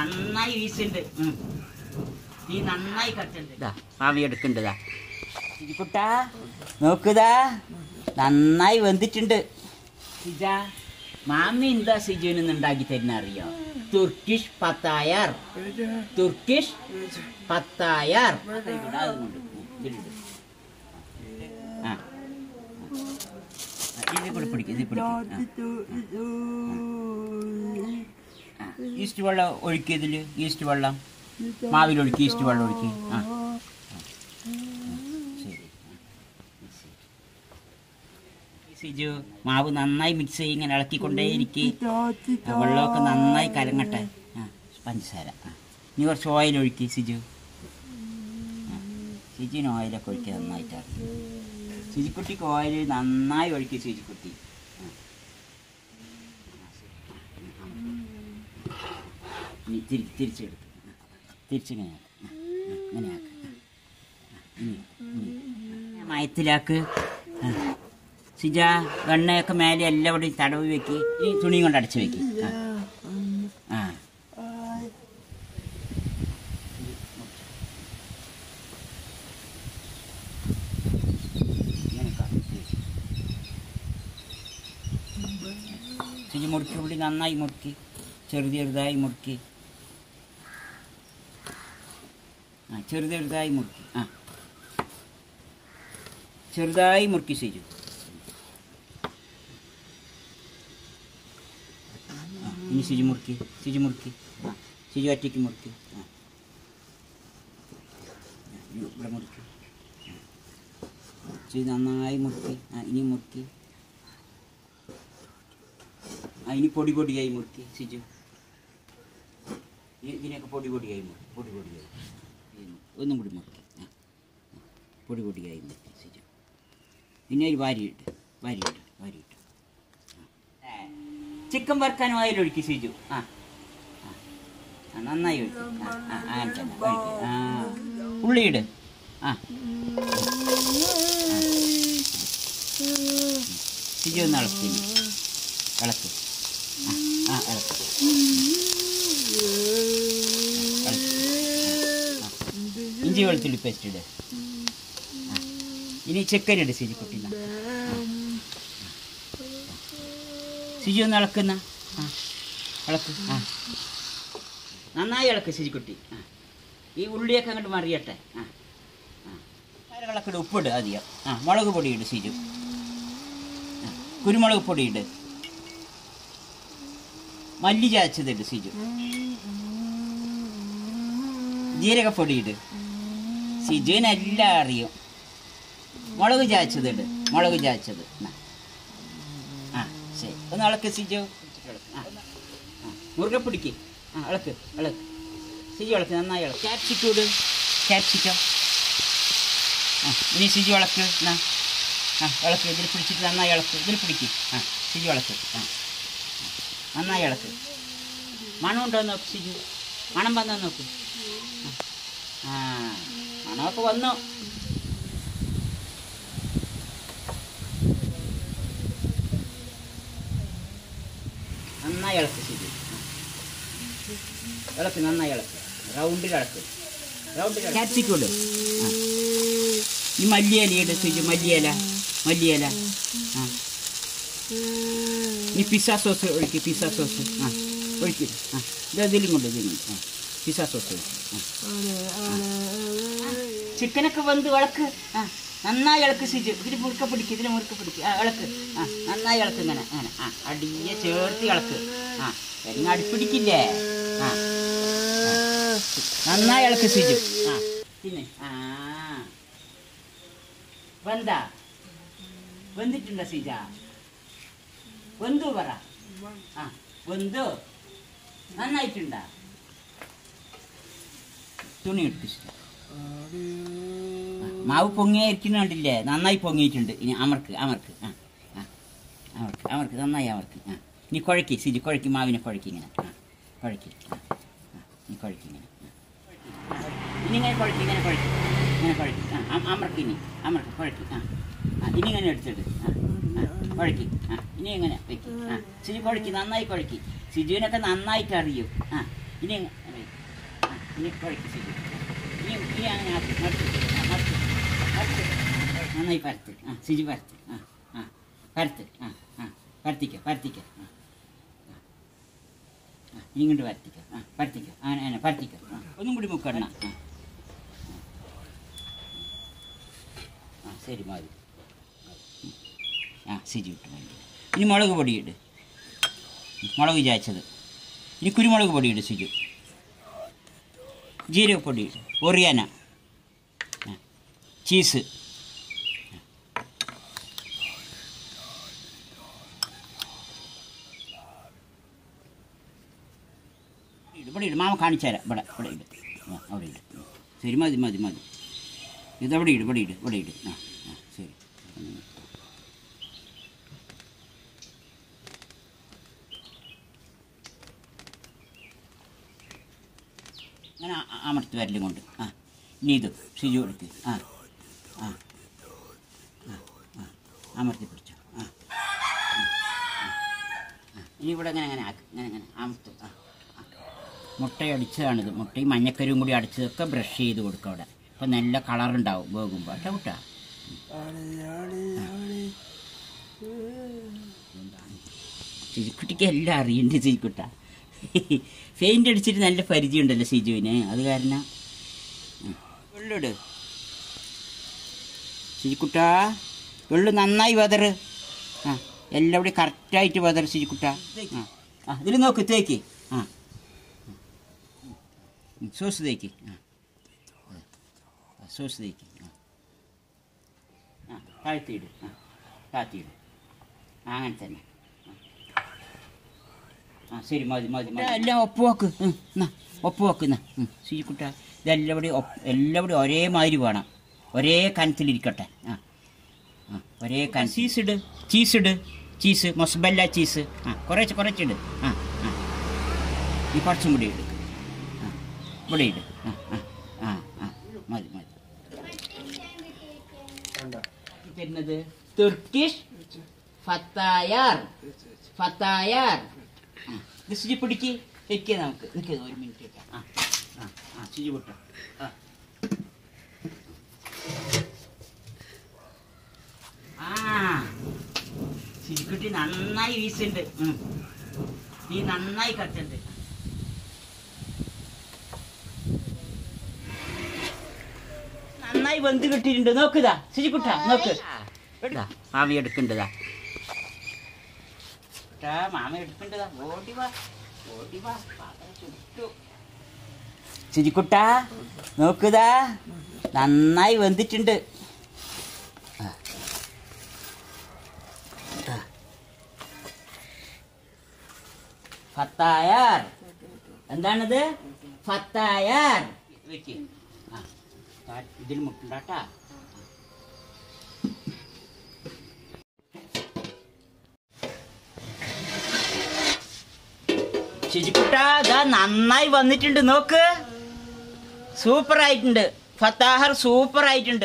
നന്നായി വീശുണ്ട് ഉം. തീ നന്നായി കത്തുണ്ട് ഇതാ മാമി എടുക്കണ്ടതാ കുട്ടാ നോക്കുതാ നന്നായി വെന്തിട്ടുണ്ട് സിജ മാമി എന്താ സിജുവിന് ഉണ്ടാക്കി തരുന്ന അറിയോ തുർക്കിഷ് പത്തായർ തുർക്കിഷ് പത്തായർ ഇവിടെ അതുകൊണ്ട് ഇതിലിട്. ആ ഇത് കൂടെ പിടിക്കും ഇത് പിടിക്കും ആ. ആ. ഈസ്റ്റ് വെള്ളം ഒഴിക്കുക ഇതിൽ ഈസ്റ്റ് വെള്ളം മാവിൽ ഒഴിക്കുക ഈസ്റ്റ് വെള്ളം ഒഴിക്കുക ആ ആ. ശരി സിജു മാവ് നന്നായി മിക്സ് ചെയ്ത് ഇങ്ങനെ ഇളക്കിക്കൊണ്ടേയിരിക്കും വെള്ളമൊക്കെ നന്നായി കലങ്ങട്ടെ ആ പഞ്ചസാര ആ ഇനി കുറച്ച് ഓയിൽ ഒഴിക്കുക സിജു ആ. സിജുവിന് ഓയിലൊക്കെ ഒഴിക്കുക നന്നായിട്ട് അറിയാം സിജിക്കുട്ടിക്ക് ഓയിൽ നന്നായി ഒഴിക്കുക സിജിക്കുട്ടി ആ. ഇനി തിരി തിരിച്ചെടുത്ത് തിരിച്ചിങ്ങനെ ആക്ക്. ആ, ആ, ഇങ്ങനെ ആക്ക്. ആ, ഇനി ഇനി മയത്തിലാക്ക് ആ. സിജ വെണ്ണയൊക്കെ മേലെ എല്ലാം ഇവിടെ തടവി വെക്ക് ഈ തുണിയും കൊണ്ട് അടച്ചു വെക്ക് ആ ആ ഇങ്ങനെ കറക്റ്റ് വെക്ക്. സിജി മുറുക്കി ഉള്ളി നന്നായി മുറുക്കി ചെറുത് ചെറുതായി മുറുക്കി ആ ചെറുത് ചെറുതായി മുറുക്കി ആ ചെറുതായി മുറുക്കി സിജു ആ, ഇനി സിജു മുറുക്കി സിജു മുറുക്കി ആ സിജു ഒറ്റയ്ക്ക് മുറുക്കി ആ ഇനി ഇവിടെ മുറുക്കി സിജു നന്നായി മുറുക്കി ആ ഇനി മുറുക്കി ആ ഇനി പൊടി പൊടിയായി മുറുക്കി സിജു ഇ- ഇതിനൊക്കെ പൊടി പൊടിയായി മുറുക്കി പൊടി പൊടിയായി ഇനി ഒന്നും കൂടി മുറുക്കി ആ ആ. പൊടി പൊടിയായി മുറുക്കി സിജു പിന്നെ ഒരു വാരിയിട്ട് വാരിയിട്ട് വാരിയിട്ട് ആ. ചിക്കൻ വറുക്കാനും അതിലൊഴുക്കി സിജു ആ ആ. ആ നന്നായി ഒഴിക്കും ആ ആ അങ്ങനെ തന്നെ ഒഴിക്ക്. ആ ഉള്ളിയിട് ആ സിജു ഒന്ന് ഇളക്കി ഇനി. ഇളക്ക് ആ ആ ഇളക്ക് ഇളക്ക്. ആ. ഇഞ്ചി വെളുത്തുള്ളി പേസ്റ്റ് ഇട് ആ. ഇനി ചിക്കൻ ഇട് സിജി കുട്ടീന സിജി ഒന്ന് ഇളക്കുന്ന ആ ഇളക്ക് ആ നന്നായി ഇളക്ക് സിജിക്കുട്ടി ആ ഈ ഉള്ളിയൊക്കെ അങ്ങോട്ട് മറിയട്ടെ ആ ആ കരകളൊക്കെ ഇട് ഉപ്പിട് അധികം ആ മുളക് പൊടി ഇട് സിജു ആ, കുരുമുളക് പൊടി ഇട് മല്ലി ചാച്ചതിട് സിജു ജീരകപ്പൊടി ഇട് സിജുവിനെല്ലാം അറിയും മുളക് ചാച്ചതിട് മുളക് ചാച്ചത് എന്നാ. ആ ശരി ഒന്ന് ഇളക്ക് സിജു ആ ആ മുറുകെ പിടിക്ക് ആ ഇളക്ക് ഇളക്ക് സിജു ഇളക്ക് നന്നായി ഇളക്ക് ക്യാപ്സിക്കം ഇട് ക്യാപ്സിക്കം ആ ഇനി സിജു ഇളക്ക് എന്നാ ആ ഇളക്ക് ഇതിൽ പിടിച്ചിട്ട് നന്നായി ഇളക്ക് ഇതിൽ പിടിക്ക് ആ സിജു ഇളക്ക് ആ ആ. നന്നായി ഇളക്ക് മണം ഉണ്ടോ എന്ന് നോക്ക് സിജു മണം വന്നോ നോക്ക് ആ ആ, മണമൊക്കെ വന്നു നന്നായി ഇളക്ക് സിജു ആ. ഇളക്ക് നന്നായി ഇളക്ക് റൗണ്ടിൽ ഇളക്ക് റൗണ്ടിൽ ക്യാപ്സിക്കം ഇട് ആ ഈ മല്ലിയില ഇട് സിജു മല്ലിയില മല്ലിയില ആ ഈ പിസ്സ സോസ് ഒഴിക്ക് പിസ്സ സോസ് ആ ഒഴിക്ക് ആ ഇത് ഇതിലും കൊണ്ട് ഇതിലും കൊണ്ട് ആ പിസ്സ സോസ് ഒഴിക്ക് ആ ചിക്കനൊക്കെ വന്ന് ഇളക്ക് ആ നന്നായി ഇളക്ക് സിജു ഇതിൽ മുറുക്ക പിടിക്ക് ഇതിൽ മുറുക്ക പിടിക്ക് ആ ഇളക്ക് ആ നന്നായി ഇളക്ക് ഇങ്ങനെ അങ്ങനെ ആ അടിയെ ചേർത്ത് ഇളക്ക് ആ എന്നെ അടുപ്പിടിക്കില്ലേ ആ ആ. നന്നായി ഇളക്ക് സിജു ആ പിന്നെ ആ വെന്താ വെന്തിട്ടുണ്ടോ സിജ വെന്തു പറ ആ വെന്തു നന്നായിട്ടുണ്ടാ തുണി എടുപ്പിച്ചില്ല മാവ് പൊങ്ങിയിരിക്കുന്ന കണ്ടില്ലേ നന്നായി പൊങ്ങിയിട്ടുണ്ട് ഇനി അമർക്ക് അമർക്ക് ആ ആ അമർക്ക് അമർക്ക് നന്നായി അമർക്ക് ആ ഇനി കുഴക്കി സിജി കുഴക്കി മാവിനെ കുഴക്കി ഇങ്ങനെ ആ കുഴക്കി ആ ആ ഇനി കുഴക്കി ഇങ്ങനെ ആ. ഇനി ഇങ്ങനെ കുഴക്കി ഇങ്ങനെ കുഴക്കി ഇങ്ങനെ കുഴക്കി ആ അം- അമർക്ക് ഇനി അമർക്ക് കുഴക്കി ആ ആ ഇനി ഇങ്ങനെ എടുത്തിട്ട് ആ ആ കുഴക്കി ആ ഇനി ഇങ്ങനെ വെക്കി ആ സിജു കുഴക്കി നന്നായി കുഴക്കി സിജുവിനൊക്കെ നന്നായിട്ട് അറിയും ആ ഇനി അങ്ങനെ. ആ, ഇനി കുഴക്ക് ശരി ഇനി ഇനി അങ്ങനെ ആക്കി മറിച്ച് ആ, മറിച്ച് മറിച്ച് നന്നായി പരത്ത് ആ സിജി പരത്ത് ആ ആ പരത്ത് ആ ആ പരത്തിക്ക പരത്തിക്ക ആ ആ. ആ, ഇനി ഇങ്ങോട്ട് പരത്തിക്ക ആ പരത്തിക്ക അങ്ങനെ അങ്ങനെ പരത്തിക്ക ആ ഒന്നും കൂടി മുക്കണ്ണ ആ ആ ശരി മതി ഉം. ആ സിജി വിട്ടു മതി ഇനി മുളക് പൊടിയിട് മുളക് ചായച്ചത് ഇനി കുരുമുളക് പൊടിയിട് സിജു ജീരകപ്പൊടി ഒറിയാന ആ. ചീസ് ഇട്, ഇവിടെ ഇട് മാമ കാണിച്ചു തരാം ഇവിടെ ഇവിടെ ഇട് ആ അവിടെ ഇട് ഉം. ശരി മതി മതി മതി ഇതവിടെ ഇട് ഇവിടെ ഇട് ഇവിടെ ഇട് ആ ആ ശരി ഉം. അങ്ങനെ ആ- ആ- അമർത്തി വരലും കൊണ്ട് ആ ഇനി ഇത് ഷിജു എടുക്ക് ആ ആ ആ ആ അമർത്തി പിടിച്ചു ആ ഉം, ആ, ആ. ഇനി ഇവിടെ അങ്ങനെ അങ്ങനെ ആക്ക് അങ്ങനെ അങ്ങനെ അമർത്തും ആ ആ. മുട്ടയടിച്ചതാണിത് മുട്ടയും മഞ്ഞക്കരും കൂടി അടിച്ചതൊക്കെ ബ്രഷ് ചെയ്ത് കൊടുക്കുക അവിടെ അപ്പം നല്ല കളറുണ്ടാവും വേകുമ്പോൾ കേട്ടോ കുട്ടാ സിജുക്കുട്ടിക്ക് എല്ലാം അറിയണ്ട് സിജുക്കുട്ട പെയിൻ്റ് അടിച്ചിട്ട് നല്ല പരിചയമുണ്ടല്ലോ സിജുവിന് അത് കാരണം ഉം. വെള്ളിട് സിജുക്കുട്ട വെള്ളു നന്നായി വെതറ് ആ എല്ലാം കൂടി കറക്റ്റായിട്ട് വെതറ് സിജുക്കുട്ട ആ ആ ഇതിൽ നോക്ക് തേക്ക് ആ ഉം, സോസ് തേക്ക് ആ ആ, സോസ് തേക്ക് ആ ആ താഴ്ത്തിയിട് ആ താഴ്ത്തിയിട് ആ, അങ്ങനെ തന്നെ ആ ശരി മതി മതി മതി എല്ലാം ഒപ്പുവാക്ക് എന്നാ ഒപ്പുവാക്ക് എന്നാ ശരിക്കുട്ട ഇതെല്ലാം കൂടി ഒപ്പ് എല്ലാം കൂടി ഒരേമാതിരി വേണം ഒരേ കനത്തിലിരിക്കട്ടെ ആ ആ ഒരേ കന ചീസ് ഇട് ചീസ് ഇട് ചീസ് മൊസബല്ല ചീസ് ആ കുറച്ച് കുറച്ചിട് ആ ആ ഈ കുറച്ചും കൂടി ഇട് ആ ഇവിടെ ഇട് ആ ആ ആ ആ മതി മതി തരുന്നത് തുർക്കിഷ് ഫത്തായാർ ഫത്തായാർ ആ, ഇത് ശുചി പിടിക്ക് വെക്കുക നമുക്ക് നിൽക്കുക ഒരു മിനിറ്റ് വെക്കാം ആ ആ ആ ശുചി പൊട്ട ആ ആ ശുചിക്കുട്ടി നന്നായി വീശുണ്ട് ഉം. നീ നന്നായി കത്തുണ്ട് നന്നായി വെന്ത് കിട്ടിയിട്ടുണ്ട് നോക്കുതാ ശുചിക്കുട്ട നോക്ക് ഇതാ, മാമി എടുക്കണ്ടതാ ട്ടാ, മാമ എടുക്കണ്ടതാ ഓടി വാ ഓടി വാ പാത്രം ചുട്ടു ശുചിക്കുട്ട നോക്കുതാ നന്നായി വെന്തിട്ടുണ്ട് ആ. ആ. ഫത്തായാർ എന്താണിത് ഫത്തായാർ വെക്ക് ആ താ- ഇതിൽ മുട്ടുണ്ടാട്ടാ ശുചിക്കുട്ട ഇതാ നന്നായി വന്നിട്ടുണ്ട് നോക്ക് സൂപ്പർ ആയിട്ടുണ്ട് ഫത്താഹർ സൂപ്പർ ആയിട്ടുണ്ട്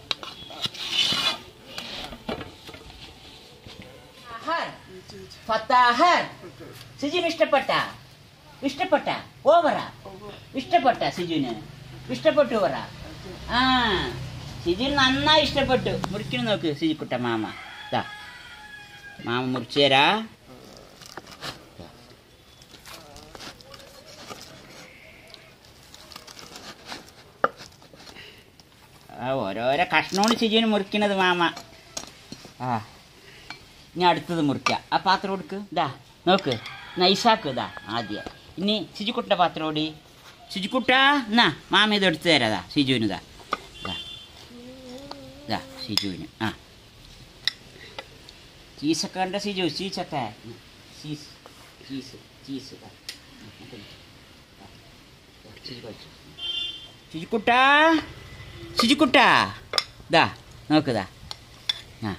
ഫത്താഹർ, ഫത്താഹർ സിജുന് ഇഷ്ടപ്പെട്ട ഇഷ്ടപ്പെട്ട ഓവറ ഇഷ്ടപ്പെട്ട സിജുന് ഇഷ്ടപ്പെട്ടു പറ ആ സിജുന് നന്നായി ഇഷ്ടപ്പെട്ടു മുറിക്കണം നോക്ക് സിജിക്കുട്ട മാമ ദാ മാമ മുറിച്ചു തരാ ആ ഓരോരോ കഷ്ണോട് സിജുവിന് മുറിക്കണത് മാമ ആ ഇനി അടുത്തത് മുറിക്കാം ആ പാത്രം കൊടുക്ക് ഇതാ നോക്ക് നൈസാക്ക് ഇതാ ആദ്യം ഇനി ശുചിക്കുട്ട പാത്രം ഓടി ശുചിക്കുട്ട എന്നാ മാമ ഇത് എടുത്തു തരാം ഇതാ സിജുവിന് ഇതാ ഇതാ ഇതാ സിജുവിന് ആ ചീസൊക്കെ ഉണ്ട് സിജു ചീസൊക്കെ ഉം. ചീസ് ചീസ് ചീസ് ഇതാ ഉം, ഇങ്ങോട്ട് ഇങ്ങ്. ഇതാ. ഇതാ, ചിരി കഴിച്ചു ശുചിക്കുട്ടാ ശുചിക്കുട്ടാ ഇതാ നോക്കുതാ ആ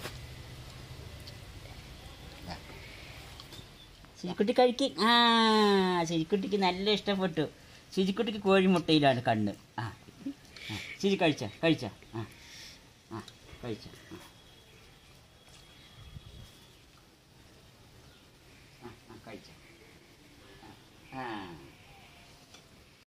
ദാ. ശുചിക്കുട്ടി കഴിക്ക് ആ ശുചിക്കുട്ടിക്ക് നല്ല ഇഷ്ടപ്പെട്ടു ശുചിക്കുട്ടിക്ക് കോഴിമുട്ടയിലാണ് കണ്ണ് ആ ആ ശുചി കഴിച്ച കഴിച്ച ആ ആ കഴിച്ച ആ ആ, ആ കഴിച്ച ആ